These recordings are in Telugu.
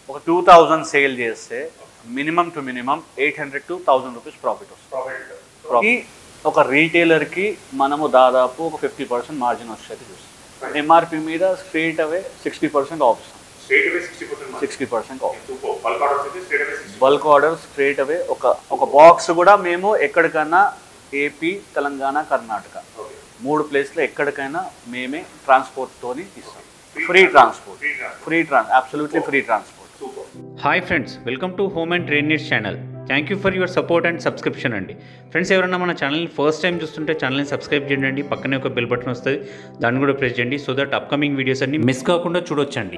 ఒక టూ థౌజండ్ సేల్ చేస్తే minimum to minimum eight hundred to thousand rupees profit వస్తుంది ఈ ఒక రీటైలర్కి మనము దాదాపు ఒక ఫిఫ్టీ పర్సెంట్ మార్జిన్ వచ్చేది చూస్తాం ఎంఆర్పి మీద straight away sixty percent off straight away sixty percent sixty percent off super bulk orders అయితే straight away sixty bulk order straight away ఒక ఒక బాక్స్ కూడా మేము ఎక్కడికైనా ఏపీ తెలంగాణ కర్ణాటక ఓకే మూడు ప్లేస్లో ఎక్కడికైనా మేమే ట్రాన్స్పోర్ట్తోని ఇస్తాం free transport free transport free trans absolutely free transport super hi friends welcome to Home and Trade Needs channel thank you for your support and subscription అండి ఫ్రెండ్స్ ఎవరైనా మన ఛానల్ని ఫస్ట్ టైం చూస్తుంటే ఛానల్ని సబ్స్క్రైబ్ చేయండి పక్కనే ఒక బెల్ బటన్ వస్తుంది దాన్ని కూడా ప్రెస్ చేయండి సో దట్ అప్కమింగ్ వీడియోస్ అన్ని మిస్ కాకుండా చూడొచ్చండి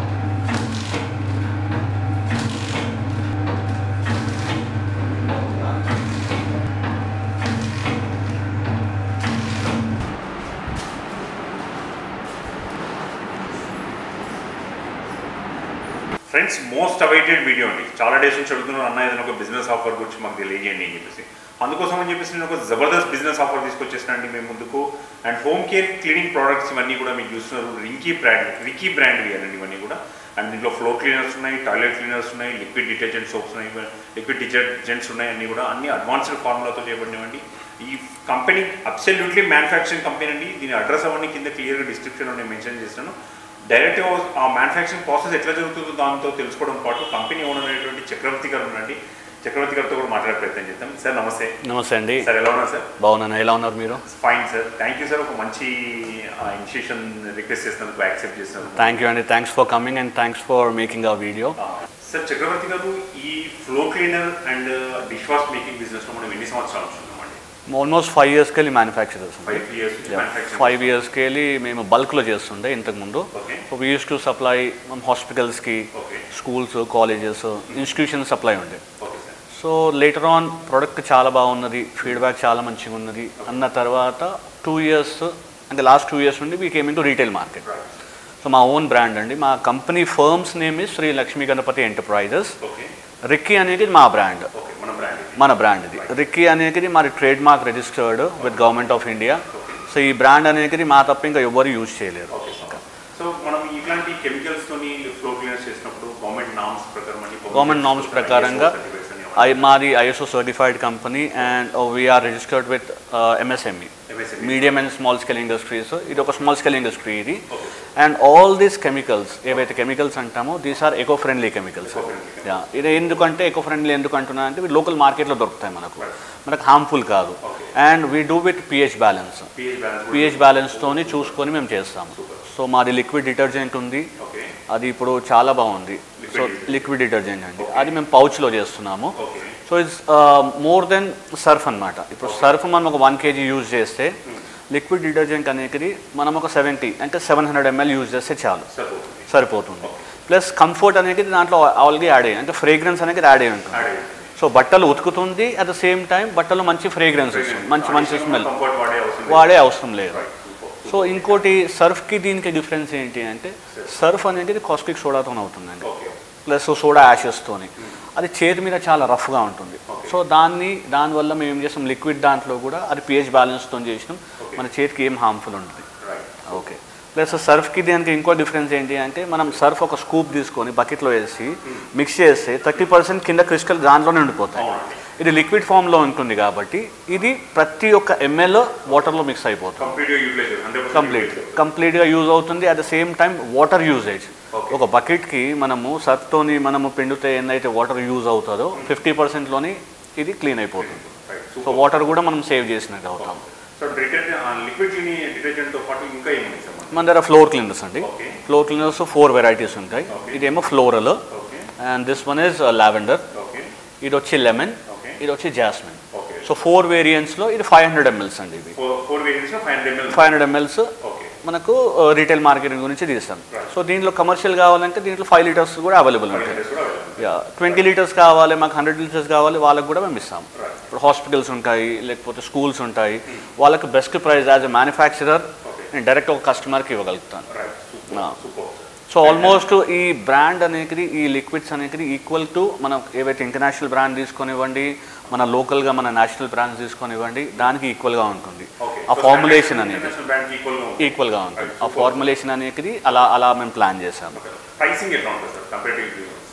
ఫ్రెండ్స్ మోస్ట్ అవైటెడ్ వీడియో అండి చాలా డేస్ నుంచి అడుగుతున్నాను అన్న ఏదైనా ఒక బిజినెస్ ఆఫర్ గురించి మాకు తెలియజేయండి అని చెప్పేసి అందుకోసం అని చెప్పేసి నేను ఒక జబర్దస్త్ బిజినెస్ ఆఫర్ తీసుకొచ్చేసానండి మేము ముందుకు and home care cleaning products ఇవన్నీ కూడా మీకు చూస్తున్నారు రింకీ బ్రాండ్ రికీ బ్రాండ్ అండి ఇవన్నీ కూడా అండ్ దీంట్లో ఫ్లోర్ క్లీనర్స్ ఉన్నాయి టాయిలెట్ క్లీనర్స్ ఉన్నాయి లిక్విడ్ డిటర్జెంట్ సోప్స్ ఉన్నాయి లిక్విడ్ డిటర్జెంట్స్ ఉన్నాయి అన్నీ కూడా అన్ని అడ్వాన్స్డ్ ఫార్ములాతో చేయబడినవండి ఈ కంపెనీ అబ్సల్యూట్లీ మ్యానుఫ్యాక్చరింగ్ కంపెనీ అండి దీని అడ్రస్ అవన్నీ కింద క్లియర్గా డిస్క్రిప్షన్లో నేను మెన్షన్ చేస్తాను డైరెక్ట్గా ఆ మ్యానుఫ్యాక్చరింగ్ ప్రాసెస్ ఎట్లా జరుగుతుందో దాంతో తెలుసుకోవడం పాటు కంపెనీ ఓనర్ అనేటువంటి చక్రవర్తి గారు ఉన్నారండి చక్రవర్తి గారితో కూడా మాట్లాడే ప్రయత్నం చేద్దాం సార్ నమస్తే నమస్తే అండి సార్ ఎలా ఉన్నారు సార్ బాగున్నాను ఎలా ఉన్నారు మీరు fine sir thank you sir ఒక మంచి ఇనిషియేషన్ రిక్వెస్ట్ చేసినందుకు యాక్సెప్ట్ చేసినందుకు థ్యాంక్ యూ అండి thanks for coming and thanks for making a video sir Chakravarthy garu ఈ floor cleaner and dish wash making బిజినెస్లో మనం ఎన్ని సంవత్సరాలు ఉంటున్నామండి ఆల్మోస్ట్ ఫైవ్ ఇయర్స్కి వెళ్ళి manufacturers five years manufacturing five ఇయర్స్కి వెళ్ళి మేము బల్క్లో చేస్తుండే ఇంతకుముందు okay so we use to supply హాస్పిటల్స్కి okay schools colleges institution supply ఉండే okay sir so later on product చాలా బాగున్నది ఫీడ్బ్యాక్ చాలా మంచిగా ఉన్నది అన్న తర్వాత టూ ఇయర్స్ అంటే లాస్ట్ టూ ఇయర్స్ నుండి we came in to retail market so మా ఓన్ బ్రాండ్ అండి మా company firms name is Shri Lakshmi Ganapathi Enterprises okay Ricky అనేది మా బ్రాండ్ ఓకే మన బ్రాండ్ మన బ్రాండ్ ఇది రిక్కీ అనేది మరి trade mark registered with government of India so ఈ బ్రాండ్ అనేది మా తప్ప ఇంకా ఎవరు యూజ్ చేయలేరు ఓకే సార్ సో మనం ఇట్లాంటి కెమికల్స్ తోని ఫ్లో క్లీనర్స్ చేసినప్పుడు గవర్నమెంట్ నామ్స్ ప్రకారం అని గవర్నమెంట్ నామ్స్ ప్రకారంగా ఐ మాది ISO certified company and we are registered with MSME medium and small scale industries ఇది ఒక స్మాల్ స్కేల్ ఇండస్ట్రీ ఇది అండ్ ఆల్ దీస్ కెమికల్స్ ఏవైతే కెమికల్స్ అంటామో these are eco friendly chemicals yeah ఇది ఎందుకంటే ఎకో ఫ్రెండ్లీ ఎందుకు అంటున్నా అంటే ఇవి లోకల్ మార్కెట్లో దొరుకుతాయి మనకు మనకు హార్మ్ఫుల్ కాదు and we do with pH balance pH balance pH బ్యాలెన్స్తోని చూసుకొని మేము చేస్తాము సో మాది లిక్విడ్ డిటర్జెంట్ ఉంది ఓకే అది ఇప్పుడు చాలా బాగుంది సో లిక్విడ్ డిటర్జెంట్ అండి అది మేము పౌచ్లో చేస్తున్నాము okay so it's more than Surf అన్నమాట ఇప్పుడు సర్ఫ్ మనం ఒక వన్ కేజీ యూజ్ చేస్తే లిక్విడ్ డిటర్జెంట్ అనేది మనం ఒక సెవెంటీ అంటే సెవెన్ హండ్రెడ్ ఎంఎల్ యూజ్ చేస్తే చాలు సరిపోతుంది సరిపోతుంది ప్లస్ కంఫర్ట్ అనేది దాంట్లో ఆల్రెడీ యాడ్ అయ్యి అంటే ఫ్రేగ్రెన్స్ అనేది యాడ్ అయ్యి ఉంటుంది యాడ్ అయ్యింది సో బట్టలు ఉతుకుతుంది అట్ ద సేమ్ టైం బట్టలు మంచి ఫ్రేగ్రెన్స్ వస్తుంది మంచి మంచి స్మెల్ కంఫర్ట్ వాడే అవసరం లేదు. వాడే అవసరం లేదు Right, super. సో ఇంకోటి సర్ఫ్కి దీనికి డిఫరెన్స్ ఏంటి అంటే సర్ఫ్ అనేది కాస్టిక్ సోడాతో అవుతుందండి ఓకే ప్లస్ సోడా యాషెస్తోని అది చేతి మీద చాలా రఫ్గా ఉంటుంది సో దాన్ని దానివల్ల మేము ఏం చేస్తాం లిక్విడ్ దాంట్లో కూడా అది పిహెచ్ బ్యాలెన్స్తో చేసినాం మన చేతికి ఏం హార్మ్ఫుల్ ఉంటుంది రైట్ ఓకే ప్లస్ సర్ఫ్కి దానికి ఇంకో డిఫరెన్స్ ఏంటి అంటే మనం సర్ఫ్ ఒక స్కూప్ తీసుకొని బకెట్లో వేసి మిక్స్ చేస్తే థర్టీ పర్సెంట్ కింద క్రిస్టల్ దాంట్లోనే ఉండిపోతాయి అవునండి. ఇది లిక్విడ్ ఫామ్లో ఉంటుంది కాబట్టి ఇది ప్రతి ఒక్క ఎంఎల్ వాటర్లో మిక్స్ అయిపోతుంది కంప్లీట్గా యూటిలైజ్ హండ్రెడ్ కంప్లీట్ కంప్లీట్గా యూజ్ అవుతుంది at the same time water usage Okay. ఒక బకెట్కి మనము సర్ఫ్తోని మనము పిండితే ఎన్నైతే వాటర్ యూజ్ అవుతుందో ఫిఫ్టీ పర్సెంట్లోని ఇది క్లీన్ అయిపోతుంది రైట్ సో వాటర్ కూడా మనం సేవ్ చేసినట్టు అవుతాం సో డిటర్జెంట్ లిక్విడ్ డిటర్జెంట్తో పాటు ఇంకా ఏముంది సార్ మనకి? మన దగ్గర ఫ్లోర్ క్లీనర్స్ అండి Okay. Floor cleaners four varieties ఉంటాయి Okay. ఇదేమో floral okay and this one is lavender okay ఇది వచ్చి లెమన్ Okay. ఇది వచ్చి జాస్మిన్ ఓకే సో ఫోర్ వేరియంట్స్లో ఇది ఫైవ్ హండ్రెడ్ ఎంఎల్స్ అండి ఇవి four four variants five hundred ML five hundred MLs okay మనకు రీటైల్ మార్కెటింగ్ గురించి తీస్తాం Right. సో దీంట్లో కమర్షియల్ కావాలంటే దీంట్లో ఫైవ్ లీటర్స్ కూడా అవైలబుల్ ఫైవ్ ఉంటాయి హండ్రెడ్ కూడా available. యా ట్వంటీ లీటర్స్ కావాలి మాకు హండ్రెడ్ లీటర్స్ కావాలి వాళ్ళకి కూడా మేము ఇస్తాం Right. ఇప్పుడు హాస్పిటల్స్ ఉంటాయి లేకపోతే స్కూల్స్ ఉంటాయి వాళ్ళకి best price as a manufacturer Okay. నేను డైరెక్ట్ ఒక కస్టమర్కి ఇవ్వగలుగుతాను right super Ah. Super so almost ఈ బ్రాండ్ అనేది ఈ లిక్విడ్స్ అనేది ఈక్వల్ టు మనం ఏవైతే ఇంటర్నేషనల్ బ్రాండ్ తీసుకొనివ్వండి మన లోకల్గా మన నేషనల్ బ్రాండ్స్ తీసుకొనివ్వండి దానికి ఈక్వల్గా ఉంటుంది ఓకే ఆ ఫార్ములేషన్ అనేది ఇంటర్నేషనల్ బ్రాండ్ ఈక్వల్గా ఉంటుంది ఈక్వల్గా ఉంటుంది ఆ ఫార్ములేషన్ అనేది అలా అలా మేము ప్లాన్ చేసాము ప్రైసింగ్ ఎట్లా ఉంటుంది sir competitive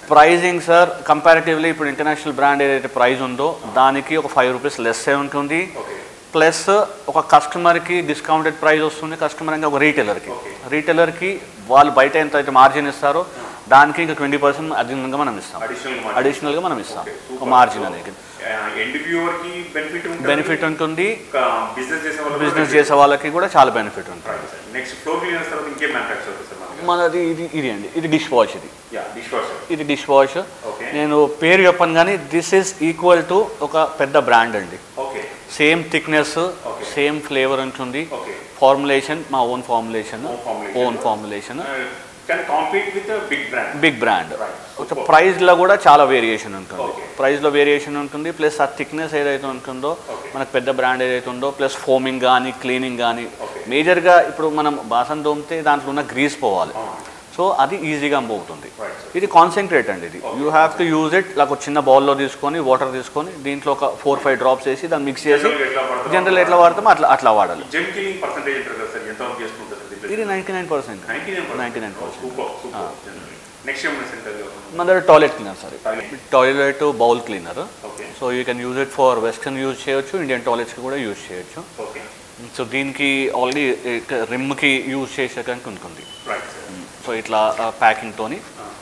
pricing sir comparatively ఇప్పుడు ఇంటర్నేషనల్ బ్రాండ్ ఏదైతే ప్రైస్ ఉందో దానికి ఒక ఫైవ్ రూపీస్ లెస్ ఉంటుంది ఓకే ప్లస్ ఒక కస్టమర్కి డిస్కౌంటెడ్ ప్రైస్ వస్తుంది కస్టమర్ ఇంకా ఒక రీటైలర్కి Okay. రీటైలర్కి వాళ్ళు బయట ఎంత అయితే మార్జిన్ ఇస్తారో దానికి ఇంకా ట్వంటీ పర్సెంట్ అదనంగా మనం ఇస్తాం అడిషనల్ అడిషనల్గా మనం ఇస్తాం Okay, ఒక super. మార్జిన్ అనేది ఎండ్ వ్యూవర్ కి బెనిఫిట్ ఉంటుంది బెనిఫిట్ ఉంటుంది బిజినెస్ చేసే వాళ్ళు బిజినెస్ చేసే వాళ్ళకి కూడా చాలా బెనిఫిట్ ఉంటుంది నెక్స్ట్ ఫ్లోర్ క్లీనర్స్ తర్వాత ఇంకేం మ్యానుఫ్యాక్చర్ అవుతుంది సార్ మనకి మనది ఇది ఇది అండి ఇది డిష్ వాష్ ఇది యా డిష్ వాషర్ ఇది డిష్ వాష్ Okay. నేను పేరు చెప్పను కానీ దిస్ ఈస్ ఈక్వల్ టు ఒక పెద్ద బ్రాండ్ అండి okay same thickness Okay. Same flavour ఉంటుంది ఓకే ఫార్ములేషన్ మా own formulation Own formulation. Own formulation can compete with big brand big brand Right. ఒక ప్రైస్లో కూడా చాలా వేరియేషన్ ఉంటుంది Okay. ప్రైస్లో వేరియేషన్ ఉంటుంది ప్లస్ ఆ థిక్నెస్ ఏదైతే ఉంటుందో Okay. మనకు పెద్ద బ్రాండ్ ఏదైతే ఉందో ప్లస్ ఫోమింగ్ కానీ క్లీనింగ్ కానీ Okay. మేజర్గా ఇప్పుడు మనం బాసన్ తోమితే దాంట్లో ఉన్న గ్రీస్ పోవాలి సో అది ఈజీగా మూవ్ అవుతుంది Right, sir. ఇది కాన్సన్ట్రేట్ అండి ఇది Okay. You have to use it like ఒక చిన్న బౌల్లో తీసుకొని వాటర్ తీసుకొని దీంట్లో ఒక ఫోర్ ఫైవ్ డ్రాప్స్ వేసి దాన్ని మిక్స్ చేసి General గా ఎట్లా వాడతారో జనరల్ ఎట్లా వాడతామో అట్లా అట్లా వాడాలి జెమ్ కిల్లింగ్ పర్సెంటేజ్ అంటారు కదా సార్ ఎంత వరకు చేస్తుంటారు ఇది ninety nine percent ninety nine percent super super next ఏమైనా సెంటర్ మన దగ్గర toilet cleaner sir Toilet. Toilet bowl cleaner okay so you can use it for western use చేయొచ్చు ఇండియన్ టాయిలెట్స్కి కూడా యూజ్ చేయొచ్చు ఓకే సో దీనికి ఆల్రెడీ రిమ్కి యూజ్ చేసేదానికి ఉంటుంది రైట్ సార్ సో ఇట్లా ప్యాకింగ్తోని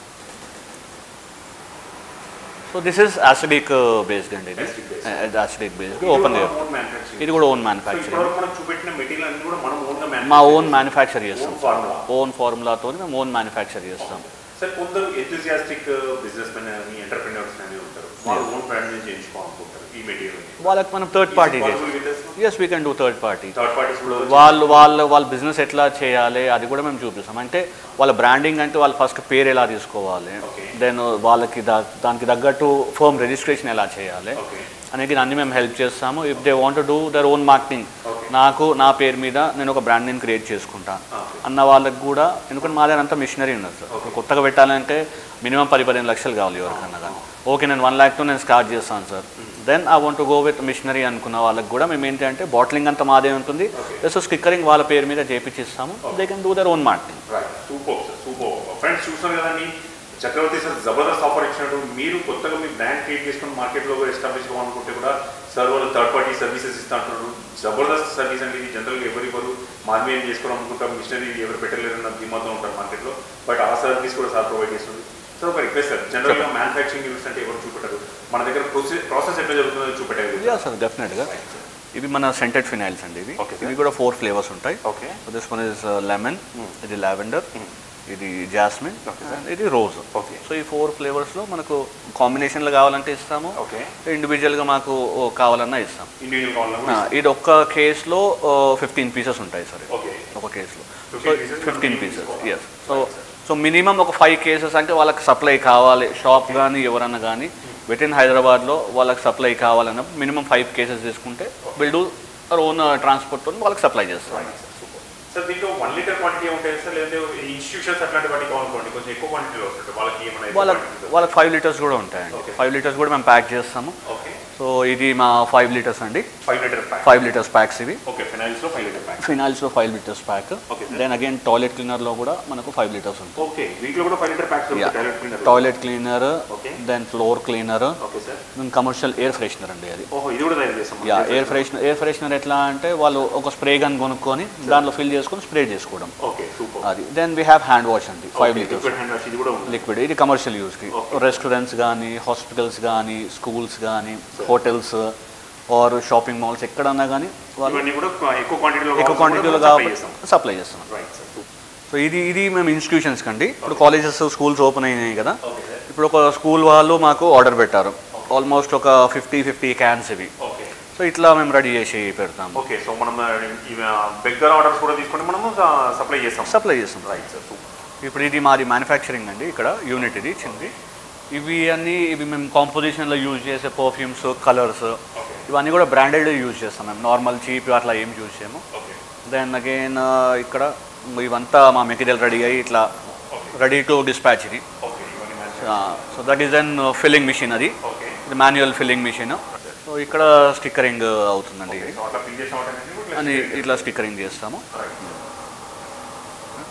so this is acidic based అండి ఇది Acidic based. Acidic based open ఇది కూడా ఓన్ మ్యానుఫ్యాక్చరింగ్ ఇప్పుడు మనం చూపెట్టిన మెటీరియల్ అన్ని కూడా మనం ఓన్ గా మా ఓన్ మ్యానుఫ్యాక్చర్ చేస్తాం ఓన్ ఫార్ములా ఓన్ ఫార్ములాతో మేము ఓన్ మ్యానుఫ్యాక్చర్ చేస్తాం సార్ కొందరు ఎంతూజియాస్టిక్ బిజినెస్ మెన్ అని ఎంటర్ప్రెన్యూర్స్ అని ఉంటారు వాళ్ళు ఓన్ బ్రాండ్ నుంచి చేయించుకోవాలనుకుంటారు ఈ మెటీరియల్ వాళ్ళకి మనం third party yes we can do third party third parties కూడా వాళ్ళు వాళ్ళు వాళ్ళ బిజినెస్ ఎట్లా చేయాలి అది కూడా మేము చూపిస్తాం అంటే వాళ్ళ బ్రాండింగ్ అంటే వాళ్ళు ఫస్ట్ పేరు ఎలా తీసుకోవాలి Okay. దెన్ వాళ్ళకి దా దానికి తగ్గట్టు ఫర్మ్ రిజిస్ట్రేషన్ ఎలా చేయాలి ఓకే అనేది అన్ని మేము హెల్ప్ చేస్తాము if they want do their own marketing Okay. నాకు నా పేరు మీద నేను ఒక బ్రాండ్ నేను క్రియేట్ చేసుకుంటాను Okay. అన్న వాళ్ళకి కూడా ఎందుకంటే మా దగ్గర అంతా మిషనరీ ఉన్నది సార్ Okay. కొత్తగా పెట్టాలంటే మినిమం పది పదిహేను లక్షలు కావాలి ఎవరికన్నా కానీ ఓకే నేను వన్ ల్యాక్తో నేను స్టార్ట్ చేస్తాను sir then I want go with machinery అనుకున్న వాళ్ళకి కూడా మేము ఏంటంటే బాటిలింగ్ అంతా మాదే ఉంటుంది Okay. జస్ట్ స్టిక్కరింగ్ వాళ్ళ పేరు మీద చేపించిస్తాము they can do their own marketing right super sir super friends చూసారు కదండి చక్రవర్తి సార్ జబర్దస్త్ ఆఫర్ ఇచ్చినట్టు మీరు కొత్తగా మీ బ్రాండ్ క్రియేట్ చేసుకుని మార్కెట్లో ఎస్టాబ్లిష్ కావాలనుకుంటే కూడా సార్ వాళ్ళు థర్డ్ పార్టీ సర్వీసెస్ ఇస్తా అంటున్నారు జబర్దస్త్ సర్వీస్ అంటే ఇది జనరల్గా ఎవరివ్వరు మాది ఏం చేసుకోవాలనుకుంటాం మిషనరీ ఎవరు పెట్టలేరన్న ధీమాతో ఉంటారు మార్కెట్లో బట్ ఆ సర్వీస్ కూడా సార్ ప్రొవైడ్ చేస్తుంది సార్ ఒక రిక్వెస్ట్ సార్ జనరల్గా మ్యానుఫ్యాక్చరింగ్ యూనిట్స్ అంటే ఎవరు చూపెట్టారు మన దగ్గర ప్రాసెస్ ప్రాసెస్ ఎట్లా జరుగుతుందో చూపెట్టారు యా సార్ డెఫినెట్గా ఇవి మన సెంటెడ్ ఫినాయిల్స్ అండి ఇవి Okay, sir. ఇవి కూడా ఫోర్ ఫ్లేవర్స్ ఉంటాయి okay this one is lemon ఇది లావెండర్ ఇది జాస్మిన్ ఇది రోజ్ ఓకే సో ఈ ఫోర్ ఫ్లేవర్స్లో మనకు కాంబినేషన్లో కావాలంటే ఇస్తాము ఓకే ఇండివిజువల్గా మాకు ఓ కావాలన్నా ఇస్తాం ఇండివిజువల్ ఆ, కావాలన్నా ఇది ఒక్క కేసులో ఫిఫ్టీన్ పీసెస్ ఉంటాయి సార్ ఓకే ఒక కేసులో 15 సో pieces ఫిఫ్టీన్ మనం పీసెస్ తీసుకోవాలి. ఎస్ సో సో మినిమం ఒక ఫైవ్ కేసెస్ అంటే వాళ్ళకి సప్లై కావాలి షాప్ కానీ ఎవరన్నా కానీ విత్ ఇన్ హైదరాబాద్లో వాళ్ళకి సప్లై కావాలన్నప్పుడు మినిమం ఫైవ్ కేసెస్ తీసుకుంటే విల్ డూ ఓన్ ట్రాన్స్పోర్ట్తో వాళ్ళకి సప్లై చేస్తాం సార్ దీంట్లో వన్ లీటర్ క్వాంటిటీ ఉంటాయి సార్ లేదంటే ఇన్స్టిట్యూషన్స్ అట్లాంటి వాటికి కావాలనుకోండి కొంచెం ఎక్కువ క్వాంటిటీలో వస్తుంది వాళ్ళకి ఏమైనా ఎక్కువ వాళ్ళకి quantity వాళ్ళకి ఫైవ్ లీటర్స్ కూడా ఉంటాయండి Okay. ఫైవ్ లీటర్స్ కూడా మేము ప్యాక్ చేస్తాము ఓకే సో ఇది మా ఫైవ్ లీటర్స్ అండి five litre pack five litres packs ఇవి ఓకే ఫినాయిల్స్ లో ఫైవ్ లీటర్ ప్యాక్ ఫినాయిల్స్లో five litres pack Okay, sir. Then again toilet క్లీనర్లో కూడా మనకు ఫైవ్ లీటర్స్ ఉంటుంది ఓకే వీటిలో కూడా five litre packs Yeah. Toilet cleaner toilet cleaner Okay. Then floor cleaner okay sir commercial air freshener అండి అది ఓహో ఇది కూడా తయారు చేస్తాం yeah air freshener air freshener ఎట్లా అంటే వాళ్ళు ఒక స్ప్రే గన్ కొనుక్కొని దాంట్లో ఫిల్ చేసుకొని స్ప్రే చేసుకోవడం ఓకే సూపర్ అది then we have hand wash అండి five litres liquid hand wash ఇది కూడా ఉంది లిక్విడ్ ఇది కమర్షియల్ యూస్కి Okay. రెస్టారెంట్స్ కానీ హాస్పిటల్స్ కానీ స్కూల్స్ కానీ హోటల్స్ ఆర్ షాపింగ్ మాల్స్ ఎక్కడన్నా కానీ వాళ్ళు ఇవన్నీ కూడా ఎక్కువ క్వాంటిటీలో ఎక్కువ క్వాంటిటీలో కాబట్టి కాబట్టి సప్లై చేస్తాం రైట్ సార్ సో ఇది ఇది మేము ఇన్స్టిట్యూషన్స్ కండి ఇప్పుడు కాలేజెస్ స్కూల్స్ ఓపెన్ అయినాయి కదా ఓకే సార్ ఇప్పుడు ఒక స్కూల్ వాళ్ళు మాకు ఆర్డర్ పెట్టారు ఆల్మోస్ట్ ఒక ఫిఫ్టీ ఫిఫ్టీ క్యాన్స్ ఇవి ఓకే సో ఇట్లా మేము రెడీ చేసి పెడతాము ఓకే సో మనం బెగ్గర్ ఆర్డర్స్ కూడా తీసుకొని మనము సప్లై చేస్తాం సప్లై చేస్తాం రైట్ సార్ సూపర్ ఇప్పుడు ఇది మాది మ్యానుఫ్యాక్చరింగ్ అండి ఇక్కడ యూనిట్ ఇది చిన్నది ఇవి అన్నీ ఇవి మేము కాంపోజిషన్లో యూజ్ చేసే పర్ఫ్యూమ్స్ కలర్స్ ఓకే ఇవన్నీ కూడా బ్రాండెడ్ యూజ్ చేస్తాం మేము నార్మల్ చీప్ అట్లా ఏం యూజ్ చేయము ఓకే దెన్ అగైన్ ఇక్కడ ఇవంతా మా మెటీరియల్ రెడీ అయ్యి ఇట్లా రెడీ టు డిస్పాచ్ ఇది ఓకే ఇవన్నీ match so that is an filling machine అది ఓకే ఇది మాన్యువల్ ఫిల్లింగ్ మిషన్ సో ఇక్కడ స్టిక్కరింగ్ అవుతుందండి ఇది సో అట్లా ఫిల్ చేసిన వాటి అని ఇట్లా స్టిక్కరింగ్ చేస్తాము సో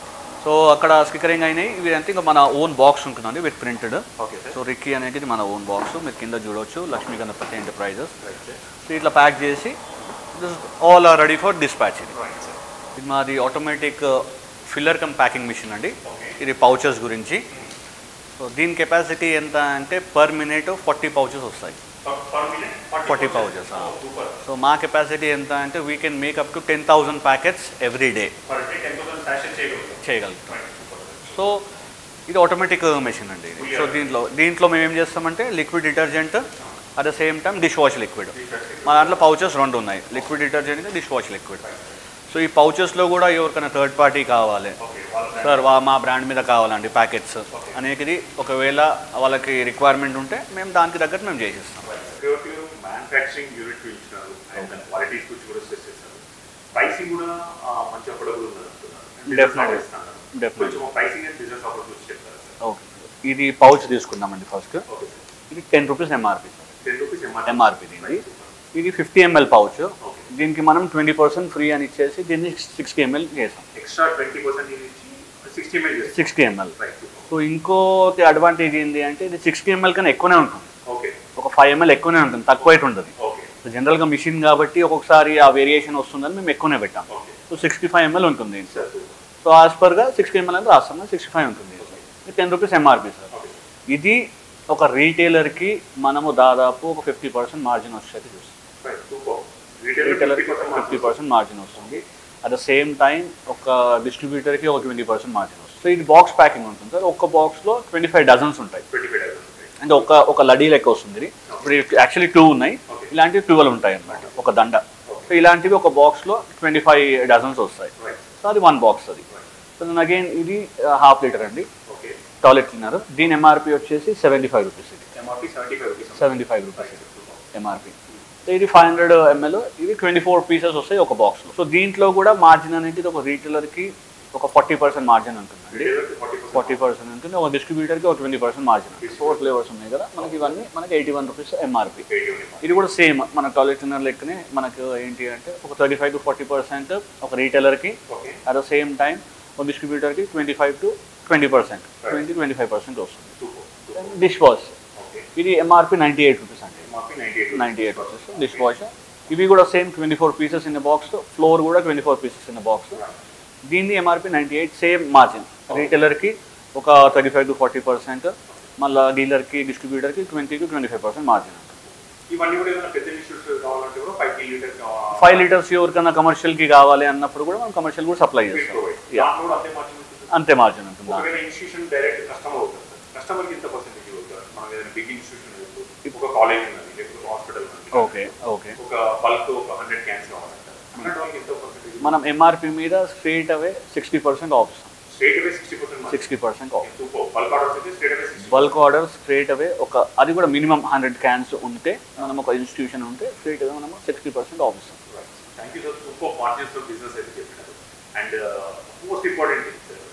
సో అక్కడ స్టిక్కరింగ్ అయినాయి ఇవి అంటే ఇంకా మన ఓన్ బాక్స్ ఉంటుందండి with printed okay sir so రిక్కీ అనేది ఇది మన ఓన్ బాక్స్ మీరు కింద చూడవచ్చు లక్ష్మీ గణపతి ఎంటర్ప్రైజెస్ సో ఇట్లా ప్యాక్ చేసి all are ready for dispatch ఇది రైట్ సార్ ఇది మాది automatic filler cum packing machine అండి ఇది పౌచెస్ గురించి సో దీని కెపాసిటీ ఎంత అంటే పర్ మినిట్ ఫార్టీ పౌచెస్ వస్తాయి per minute 40 pouches, ah. Super so మా కెపాసిటీ ఎంత అంటే we can make up to ten thousand packets every day per day ten thousand ఫ్యాషన్ చేయగలుగుతాం చేయగలుగుతాం Right, super. సో ఇది ఆటోమేటిక్ మెషిన్ అండి ఇది సో దీంట్లో దీంట్లో మేము ఏం చేస్తామంటే liquid detergent at the same time dish wash liquid మా దాంట్లో పౌచెస్ రెండు ఉన్నాయి liquid detergent dish wash liquid so ఈ పౌచెస్లో కూడా ఎవరికైనా థర్డ్ పార్టీ కావాలి ఓకే వాళ్ళ సార్ వా మా బ్రాండ్ మీద కావాలండి ప్యాకెట్స్ అనేది ఒకవేళ వాళ్ళకి రిక్వైర్మెంట్ ఉంటే మేము దానికి తగ్గట్టు మేము చేసిస్తాం మ్యానుఫ్యాక్చరింగ్ యూనిట్ ఇచ్చినారు అండ్ దాని క్వాలిటీస్ గురించి కూడా స్ట్రెస్ చేస్తారు ప్రైసింగ్ కూడా ఆ, మంచి అఫోర్డబుల్ ఉన్నది అంటున్నారు Definitely. ఇస్తున్నారు. Definitely. కొంచెం ప్రైసింగ్ అండ్ బిజినెస్ ఆఫర్ గురించి చెప్తారా సార్ ఓకే ఇది పౌచ్ తీసుకుందామండి ఫస్ట్ ఓకే సార్ ఇది ten rupees MRP ten rupees MRP దీనికి ఇది ఫిఫ్టీ ఎంఎల్ పౌచ్ దీనికి మనం ట్వంటీ పర్సెంట్ ఫ్రీ అని ఇచ్చేసి దీన్ని సిక్స్టీ ఎంఎల్ చేసాం ఎక్స్ట్రా ట్వంటీ పర్సెంట్ ఇచ్చి సిక్స్టీ ఎంఎల్ చేస్తారు సిక్స్టీ ఎంఎల్ రైట్ సో ఇంకోటి అడ్వాంటేజ్ ఏంటి అంటే ఇది సిక్స్టీ ఎంఎల్ కన్నా ఎక్కువనే ఉంటుంది ఓకే ఒక ఫైవ్ ఎంఎల్ ఎక్కువనే ఉంటుంది తక్కువ అయితే ఉంటుంది ఓకే సో జనరల్గా మిషన్ కాబట్టి ఒక్కొక్కసారి ఆ వేరియేషన్ వస్తుందని మేము ఎక్కువనే పెట్టాం okay so sixty five ML ఉంటుంది సార్ సో యాజ్ పర్గా సిక్స్టీ ఎంఎల్ అని రాస్తాం సిక్స్టీ ఫైవ్ ఉంటుంది ten rupees MRP sir okay ఇది ఒక రీటైలర్కి మనము దాదాపు ఒక ఫిఫ్టీ పర్సెంట్ మార్జిన్ వచ్చేది చూస్తాం right super retail retailer fifty percent fifty percent margin వస్తుంది అట్ ద సేమ్ టైం ఒక డిస్ట్రిబ్యూటర్కి ఒక ట్వంటీ పర్సెంట్ మార్జిన్ వస్తుంది సో ఇది బాక్స్ ప్యాకింగ్ ఉంటుంది సార్ ఒక్క బాక్స్లో ట్వంటీ ఫైవ్ డజన్స్ ఉంటాయి ట్వంటీ ఫైవ్ అంటే ఒక ఒక లడీ లెక్క వస్తుంది ఇది ఇప్పుడు యాక్చువల్లీ టూ ఉన్నాయి ఇలాంటివి ట్వెల్వ్ ఉంటాయి అన్నమాట ఒక దండ సో ఇలాంటివి ఒక బాక్స్లో ట్వంటీ ఫైవ్ డజన్స్ వస్తాయి రైట్ సో అది వన్ బాక్స్ అది సో అగైన్ ఇది హాఫ్ లీటర్ అండి ఓకే టాయిలెట్ క్లీనర్ దీని ఎంఆర్పి వచ్చేసి సెవెంటీ ఫైవ్ రూపీస్ ఇది MRP seventy five rupees seventy five rupees ఇది ఎంఆర్పి సో ఇది ఫైవ్ హండ్రెడ్ ఎంఎల్ ఇది ట్వంటీ ఫోర్ పీసెస్ వస్తాయి ఒక బాక్స్లో సో దీంట్లో కూడా మార్జిన్ అనేది ఒక రీటైలర్కి ఒక ఫార్టీ పర్సెంట్ మార్జిన్ ఉంటుందండి ఫార్టీ ఫార్టీ పర్సెంట్ ఉంటుంది ఒక డిస్ట్రిబ్యూటర్కి ఒక twenty percent margin four flavours ఉన్నాయి కదా మనకి ఇవన్నీ మనకి ఎయిటీ వన్ రూపీస్ ఎంఆర్పి ఇది కూడా సేమ్ మన టాయిలెట్ క్లీనర్ లెక్కనే మనకు ఏంటి అంటే ఒక thirty five to forty percent ఒక రీటైలర్కి okay at the same time ఒక డిస్ట్రిబ్యూటర్కి twenty five to twenty percent twenty twenty five percent వస్తుంది సూపర్ డిష్ వాష్ ఓకే ఇది ఎంఆర్పి నైంటీ ఎయిట్ రూపీస్ అండి MRP ninety eight ninety eight rupees dish wash ఇవి కూడా same twenty four pieces in box floor కూడా twenty four pieces in box దీన్ని MRP ninety eight same margin రీటైలర్కి ఒక thirty five to forty percent మళ్ళీ డీలర్కి డిస్ట్రిబ్యూటర్కి twenty to twenty five percent margin ఉంటుంది ఇవన్నీ కూడా ఏదైనా పెద్ద ఇష్యూస్ కావాలంటే కూడా ఫైవ్ లీటర్ ఫైవ్ లీటర్స్ ఎవరికైనా కమర్షియల్కి కావాలి అన్నప్పుడు కూడా మనం కమర్షియల్ కూడా సప్లై చేస్తాం Yeah. దాంట్లో కూడా అంతే మార్జిన్ ఉంటుంది అంతే మార్జిన్ ఉంటుంది దాంట్లో. ఒకవేళ ఇన్స్టిట్యూషన్ డైరెక్ట్ కస్టమర్ అవుతుంది కస్టమర్కి ఎంత పర్సెంటేజ్ అవుతారు మనం ఏదైనా బిగ్ ఇన్స్టిట్యూషన్ ఒక కాలేజ్ ఉన్నది లేకపోతే హాస్పిటల్ ఉన్నది ఓకే ఓకే ఒక బల్క్ ఒక హండ్రెడ్ క్యాన్స్ కావాలంటారు అన్నట్టు వాళ్ళకి ఎంత పర్సెంటేజ్ మనం ఎంఆర్పి మీద straight away sixty percent off ఇస్తాం straight away sixty percent sixty percent off super bulk orders అయితే straight away sixty bulk order straight away ఒక అది కూడా మినిమం హండ్రెడ్ క్యాన్స్ ఉంటే మనం ఒక ఇన్స్టిట్యూషన్ ఉంటే స్ట్రేట్ అవే మనం సిక్స్టీ పర్సెంట్ ఆఫ్ ఇస్తాం thank you sir super margins business అయితే చెప్పినారు అండ్ మోస్ట్ ఇంపార్టెంట్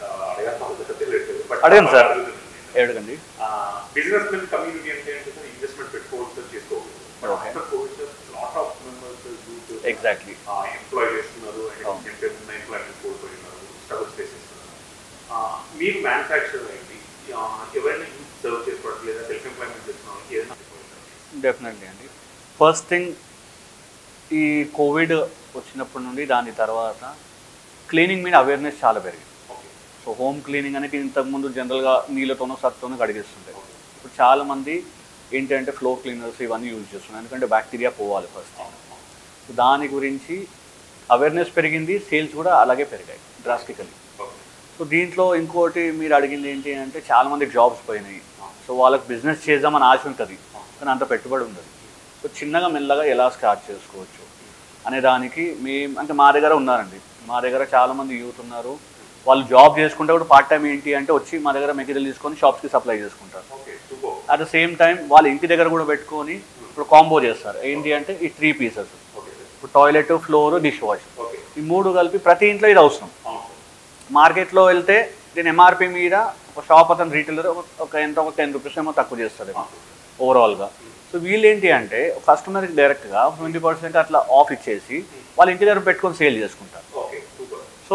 అడగండి సార్ అడగండి బిజినెస్ మెన్ కమ్యూనిటీ అంటే ఏంటంటే ఇన్వెస్ట్మెంట్ పెట్టుకోవచ్చు చేసుకోవచ్చు Okay. After COVID lot of members youth exactly employ చేస్తున్నారు అవును. అండ్ ఉన్న ఎంప్లాయ్మెంట్ కోల్పోయినారు స్ట్రగుల్స్ ఫేస్ చేస్తున్నారు ఆ, మీరు మ్యానుఫ్యాక్చర్ అయింది ఆ, ఎవరైనా యూత్ సర్వ్ చేసుకోవడం లేదా సెల్ఫ్ ఎంప్లాయ్మెంట్ చేస్తున్నారు ఏదైనా చెప్పగలుగుతారా? డెఫినెట్లీ అండి ఫస్ట్ థింగ్ ఈ కోవిడ్ వచ్చినప్పటి నుండి దాని తర్వాత క్లీనింగ్ మీద అవేర్నెస్ చాలా పెరిగింది ఓకే సో హోమ్ క్లీనింగ్ అనేది ఇంతకుముందు జనరల్గా నీళ్ళతోనో సర్తోనో కడిగిస్తుంటాయి ఇప్పుడు చాలామంది ఏంటంటే ఫ్లోర్ క్లీనర్స్ ఇవన్నీ యూజ్ చేస్తున్నారు ఎందుకంటే బ్యాక్టీరియా పోవాలి ఫస్ట్ సో దాని గురించి అవేర్నెస్ పెరిగింది సేల్స్ కూడా అలాగే పెరిగాయి డ్రాస్టికలీ ఓకే సో దీంట్లో ఇంకోటి మీరు అడిగింది ఏంటి అంటే చాలా మంది జాబ్స్ పోయినాయి సో వాళ్ళకి బిజినెస్ చేద్దామని ఆశ ఉంటుంది కానీ అంత పెట్టుబడి ఉండదు సో చిన్నగా మెల్లగా ఎలా స్టార్ట్ చేసుకోవచ్చు అనే దానికి మేము అంటే మా దగ్గర ఉన్నారండి మా దగ్గర చాలా మంది యూత్ ఉన్నారు వాళ్ళు జాబ్ చేసుకుంటే కూడా పార్ట్ టైం ఏంటి అంటే వచ్చి మా దగ్గర మెటీరియల్ తీసుకొని షాప్స్కి సప్లై చేసుకుంటారు okay super at the same time వాళ్ళ ఇంటి దగ్గర కూడా పెట్టుకొని ఇప్పుడు కాంబో చేస్తారు ఏంటి అంటే ఈ త్రీ పీసెస్ ఓకే సార్ ఇప్పుడు toilet floor dish wash okay ఈ మూడు కలిపి ప్రతి ఇంట్లో ఇది అవసరం అవును సార్ మార్కెట్లో వెళ్తే దీని ఎంఆర్పి మీద ఒక షాప్ అతను రీటైలర్ ఒక ఎంత ఒక టెన్ రూపీస్ ఏమో తక్కువ చేస్తాడు ఓవరాల్గా సో వీళ్ళు ఏంటి అంటే కస్టమర్కి డైరెక్ట్గా ట్వంటీ పర్సెంట్ అట్లా ఆఫ్ ఇచ్చేసి వాళ్ళ ఇంటి దగ్గర పెట్టుకొని సేల్ చేసుకుంటారు ఓకే సూపర్ సో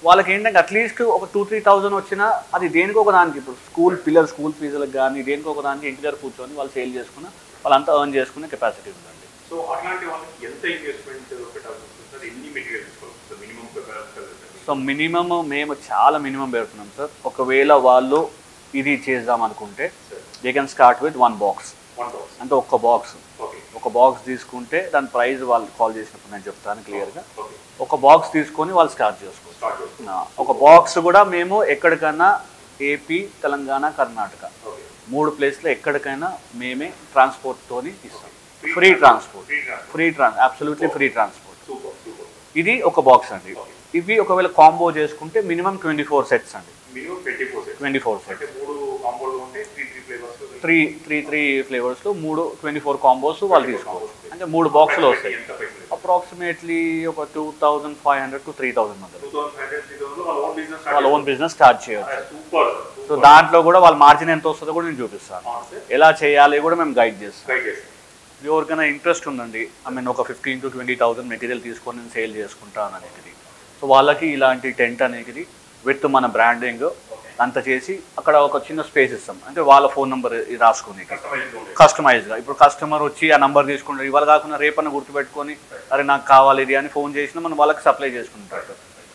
వాళ్ళకి ఏంటంటే అట్లీస్ట్ ఒక టూ త్రీ థౌజండ్ వచ్చినా అది దేనికో ఒక దానికి ఇప్పుడు స్కూల్ పిల్లలు స్కూల్ ఫీజులకు కానీ దేనికో ఒక దానికి ఇంటి దగ్గర కూర్చొని వాళ్ళు సేల్ చేసుకున్న వాళ్ళంతా ఎర్న్ చేసుకునే కెపాసిటీ ఉందండి సో అట్లాంటి వాళ్ళకి ఎంత ఇన్వెస్ట్మెంట్ పెట్టాల్సి వస్తుంది సార్ ఎన్ని మెటీరియల్ తీసుకోవాలి సార్ మినిమం సో మినిమమ్ మేము చాలా మినిమం పెడుతున్నాం సార్ ఒకవేళ వాళ్ళు ఇది చేద్దాం అనుకుంటే they can start with one box one thousand అంటే ఒక్క బాక్స్ ఓకే ఒక బాక్స్ తీసుకుంటే దాని ప్రైస్ వాళ్ళు కాల్ చేసినప్పుడు నేను చెప్తాను క్లియర్గా ఓకే ఒక బాక్స్ తీసుకొని వాళ్ళు స్టార్ట్ చేసుకోవచ్చు స్టార్ట్ చేస్తాం ఆ, ఒక బాక్స్ కూడా మేము ఎక్కడికైనా ఏపీ తెలంగాణ కర్ణాటక ఓకే మూడు ప్లేస్లో ఎక్కడికైనా మేమే ట్రాన్స్పోర్ట్తోని ఇస్తాం free transport free transport free trans absolutely free transport super super ఇది ఒక బాక్స్ అండి ఇవి ఒకవేళ కాంబో చేసుకుంటే మినిమం ట్వంటీ ఫోర్ సెట్స్ అండి minimum twenty four sets twenty four sets అంటే మూడు కాంబోలు ఉంటే three three flavours three three three ఫ్లేవర్స్లో మూడు ట్వంటీ ఫోర్ కాంబోస్ వాళ్ళు తీసుకోవచ్చు అంటే మూడు బాక్సులు వస్తాయి ఎంత పైసలు అప్రాక్సిమేట్లీ ఒక two thousand five hundred to three thousand మధ్యలో two thousand five hundred three thousand వాళ్ళ ఓన్ బిజినెస్ వాళ్ళ ఓన్ బిజినెస్ స్టార్ట్ చేయవచ్చు సూపర్ సో దాంట్లో కూడా వాళ్ళ మార్జిన్ ఎంత వస్తుందో కూడా నేను చూపిస్తాను ఎలా చేయాలి కూడా మేము గైడ్ చేస్తాం ట్రై చేస్తాం ఎవరికైనా ఇంట్రెస్ట్ ఉందండి ఐ మీన్ ఒక fifteen to twenty thousand material తీసుకొని నేను సేల్ చేసుకుంటాను అనేది సో వాళ్ళకి ఇలాంటి టెంట్ అనేది విత్ మన బ్రాండింగ్ అంత చేసి అక్కడ ఒక చిన్న స్పేస్ ఇస్తాం అంటే వాళ్ళ ఫోన్ నెంబర్ రాసుకుని కస్టమైజ్ ఉంటాయి కస్టమైజ్గా ఇప్పుడు కస్టమర్ వచ్చి ఆ నంబర్ తీసుకుంటారు ఇవాళ కాకుండా రేపన్న గుర్తుపెట్టుకొని అరే నాకు కావాలి ఇది అని ఫోన్ చేసినా మనం వాళ్ళకి సప్లై చేసుకుంటారు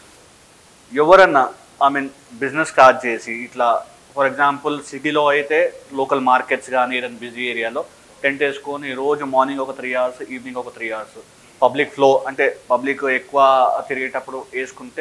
ఎవరన్నా ఐ మీన్ బిజినెస్ స్టార్ట్ చేసి ఇట్లా ఫర్ ఎగ్జాంపుల్ సిటీలో అయితే లోకల్ మార్కెట్స్ కానీ ఏదైనా బిజీ ఏరియాలో టెంట్ వేసుకొని రోజు మార్నింగ్ ఒక త్రీ అవర్స్ ఈవినింగ్ ఒక త్రీ అవర్స్ పబ్లిక్ ఫ్లో అంటే పబ్లిక్ ఎక్కువ తిరిగేటప్పుడు వేసుకుంటే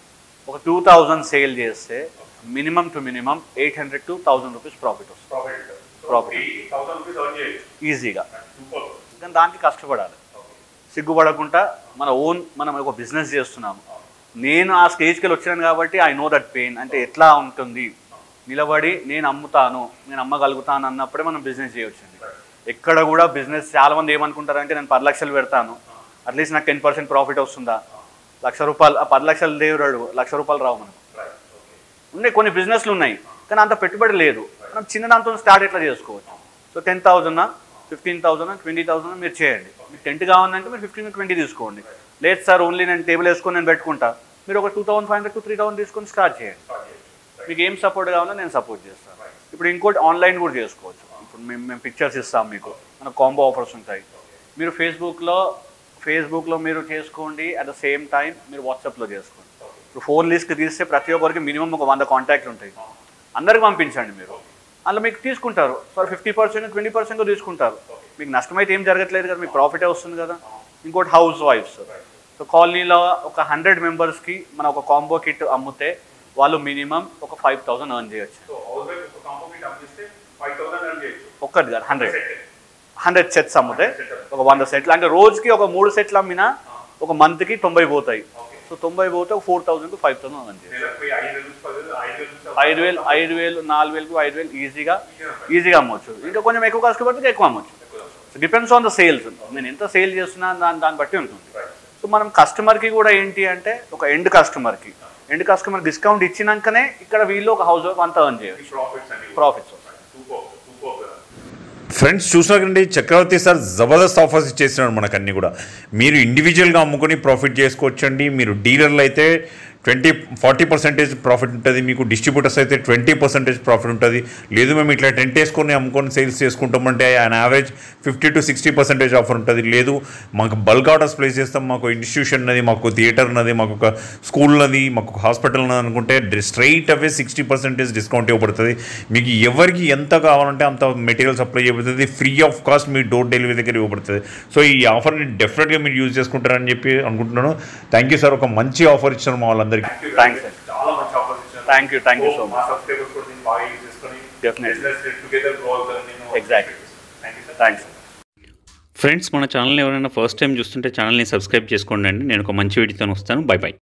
ఒక టూ థౌజండ్ సేల్ చేస్తే minimum to minimum eight hundred to thousand rupees profit వస్తుంది profit Profit. Thousand rupees earn చేయొచ్చు ఈజీగా సూపర్ కానీ దానికి కష్టపడాలి సిగ్గుపడకుండా మన ఓన్ మనం ఒక బిజినెస్ చేస్తున్నాము నేను ఆ స్టేజ్కి వెళ్ళి వచ్చాను కాబట్టి ఐ నో దట్ పెయిన్ అంటే ఎట్లా ఉంటుంది నిలబడి నేను అమ్ముతాను నేను అమ్మగలుగుతాను అన్నప్పుడే మనం బిజినెస్ చేయొచ్చండి ఎక్కడ కూడా బిజినెస్ చాలా మంది ఏమనుకుంటారంటే నేను పది లక్షలు పెడతాను అట్లీస్ట్ నాకు టెన్ పర్సెంట్ ప్రాఫిట్ వస్తుందా లక్ష రూపాయలు ఆ పది లక్షలు దేవుడు లక్ష రూపాయలు రావు మనకు ఉన్నాయి కొన్ని బిజినెస్లు ఉన్నాయి కానీ అంత పెట్టుబడి లేదు మనం చిన్న దాంతో స్టార్ట్ ఎట్లా చేసుకోవచ్చు so ten thousand fifteen thousand twenty thousand మీరు చేయండి మీకు టెంట్ కావాలంటే మీరు ఫిఫ్టీన్ ట్వంటీ తీసుకోండి లేదు సార్ ఓన్లీ నేను టేబుల్ వేసుకొని నేను పెట్టుకుంటా మీరు ఒక two thousand five hundred to three thousand తీసుకొని స్టార్ట్ చేయండి మీకు ఏం సపోర్ట్ కావాలో నేను సపోర్ట్ చేస్తాను ఇప్పుడు ఇంకోటి ఆన్లైన్ కూడా చేసుకోవచ్చు ఇప్పుడు మేము మేము పిక్చర్స్ ఇస్తాం మీకు మన కాంబో ఆఫర్స్ ఉంటాయి మీరు ఫేస్బుక్లో ఫేస్బుక్లో మీరు చేసుకోండి అట్ ద సేమ్ టైం మీరు వాట్సాప్లో చేసుకోండి ఇప్పుడు ఫోన్ లిస్ట్ తీస్తే ప్రతి ఒక్కరికి మినిమం ఒక వంద కాంటాక్ట్లు ఉంటాయి అందరికి పంపించండి మీరు అందులో మీకు తీసుకుంటారు sir fifty percent twenty percent తీసుకుంటారు మీకు నష్టమైతే ఏం జరగట్లేదు కదా మీకు ప్రాఫిటే వస్తుంది కదా ఇంకోటి హౌస్ వైఫ్స్ సో కాలనీలో ఒక హండ్రెడ్ మెంబర్స్కి మన ఒక కాంబో కిట్ అమ్మితే వాళ్ళు మినిమం ఒక ఫైవ్ థౌసండ్ ఎర్న్ చేయొచ్చు సో హౌస్ వైఫ్ ఒక కాంబో కిట్ అమ్మిస్తే ఫైవ్ థౌసండ్ ఎర్న్ చేయొచ్చు ఒక్కటి కాదు హండ్రెడ్ హండ్రెడ్ సెట్స్ అమ్మితే ఒక వంద సెట్లు అంటే రోజుకి ఒక మూడు సెట్లు అమ్మినా ఒక మంత్కి తొంభై పోతాయి సో తొంభై పోతే ఒక four thousand five thousand earn చేయొచ్చు నెలకు పోయి ఐదు వేలు నుంచి పది వేలు ఐదు వేలు నుంచి ఐదు వేలు ఐదు వేలు నాలుగు వేలకు ఐదు వేలు ఈజీగా ఈజీగా అమ్మొచ్చు ఇంకా కొంచెం ఎక్కువ కష్టపడితే ఎక్కువ అమ్మొచ్చు so depends on the sales నేను ఎంత సేల్ చేస్తున్నా దాని దాన్ని బట్టి ఉంటుంది సో మనం కస్టమర్కి కూడా ఏంటి అంటే ఒక ఎండ్ కస్టమర్కి ఎండ్ కస్టమర్ డిస్కౌంట్ ఇచ్చినాకనే ఇక్కడ వీళ్ళు ఒక హౌస్ వైఫ్ అంతా ఎర్న్ చేయొచ్చు ప్రాఫిట్స్ అన్ని ప్రాఫిట్స్ సూపర్ సూపర్ ఫ్రెండ్స్ చూసినాకండి చక్రవర్తి సార్ జబర్దస్త్ ఆఫర్స్ ఇచ్చేసినాడు మనకు అన్ని కూడా మీరు ఇండివిజువల్గా అమ్ముకొని ప్రాఫిట్ చేసుకోవచ్చండి మీరు డీలర్లు అయితే ట్వంటీ ఫార్టీ పర్సెంటేజ్ ప్రాఫిట్ ఉంటుంది మీకు డిస్ట్రిబ్యూటర్స్ అయితే ట్వంటీ పర్సెంటేజ్ ప్రాఫిట్ ఉంటుంది లేదు మేము ఇట్లా టెంట్ వేసుకొని అమ్ముకొని సేల్స్ చేసుకుంటామంటే ఆయన average fifty to sixty percentage offer ఉంటుంది లేదు మాకు బల్క్ ఆర్డర్స్ ప్లేస్ చేస్తాం మాకు ఇన్స్టిట్యూషన్ ఉన్నది మాకు థియేటర్ ఉన్నది మాకు ఒక స్కూల్ ఉన్నది మాకు హాస్పిటల్ ఉన్నది అనుకుంటే straight away sixty percentage discount ఇవ్వబడుతుంది మీకు ఎవరికి ఎంత కావాలంటే అంత మెటీరియల్ సప్లై చేయబడుతుంది ఫ్రీ ఆఫ్ కాస్ట్ మీ డోర్ డెలివరీ దగ్గర ఇవ్వబడుతుంది సో ఈ ఆఫర్ని డెఫినెట్గా మీరు యూజ్ చేసుకుంటారని చెప్పి అనుకుంటున్నాను థ్యాంక్ యూ సార్ ఒక మంచి ఆఫర్ ఇచ్చారు మా వాళ్ళందరికీ Thanks, sir. చాలా మంచి ఆఫర్స్ ఇచ్చారు Thank you, thank you so మా much. సబ్స్క్రైబర్స్ కూడా దీన్ని బాగా యూజ్ చేసుకొని Definitely. బిజినెస్ టుగెదర్ గ్రో అవుతారని నేను Exactly. Thank you sir thanks friends మన ఛానల్ని ఎవరైనా ఫస్ట్ టైం చూస్తుంటే ఛానల్ని సబ్స్క్రైబ్ చేసుకోండి అండి నేను ఒక మంచి వీడియోతో వస్తాను బై బై